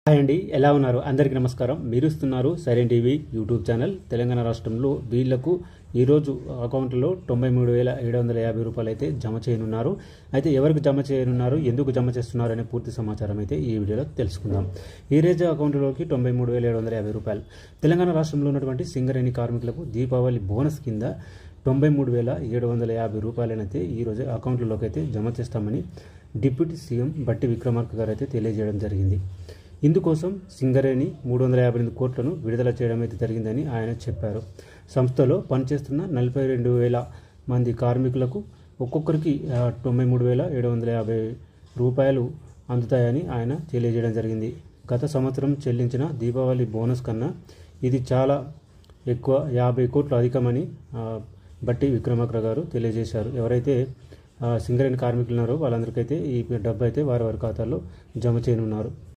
hi అండి ఎలా ఉన్నారు అందరికీ నమస్కారం మీరు ఇస్తున్నారు silent TV YouTube channel Telangana రాష్ట్రంలో వీళ్లకు ఈరోజు అకౌంట్లో తొంభై మూడు వేల ఏడు వందల యాభై రూపాయలు అయితే జమ చేయనున్నారు అయితే ఎవరికి జమ చేయనున్నారు ఎందుకు జమ చేస్తున్నారు అనే పూర్తి సమాచారం అయితే ఈ వీడియోలో తెలుసుకుందాం ఈ రోజు అకౌంట్లోకి తొంభై మూడు వేల ఏడు వందల యాభై రూపాయలు తెలంగాణ రాష్ట్రంలో ఉన్నటువంటి సింగరేణి కార్మికులకు దీపావళి బోనస్ కింద తొంభై మూడు వేల ఏడు వందల యాభై రూపాయలనైతే ఈరోజు అకౌంట్లలోకి అయితే జమ చేస్తామని డిప్యూటీ సీఎం బట్టి విక్రమార్క గారు అయితే తెలియజేయడం జరిగింది ఇందుకోసం సింగరేణి మూడు వందల యాభై ఎనిమిది కోట్లను విడుదల చేయడం అయితే జరిగిందని ఆయన చెప్పారు సంస్థలో పనిచేస్తున్న నలభై రెండు వేల మంది కార్మికులకు ఒక్కొక్కరికి ఆ, తొంభై మూడు వేల ఏడు వందల యాభై రూపాయలు అందుతాయని ఆయన తెలియజేయడం జరిగింది గత సంవత్సరం చెల్లించిన దీపావళి బోనస్ కన్నా ఇది చాలా ఎక్కువ యాభై కోట్లు అధికమని ఆ, బట్టి విక్రమార్క గారు తెలియజేశారు ఎవరైతే ఆ, సింగరేణి కార్మికులు ఉన్నారో వాళ్ళందరికైతే ఈ డబ్బు అయితే వారి వారి ఖాతాల్లో జమ చేయనున్నారు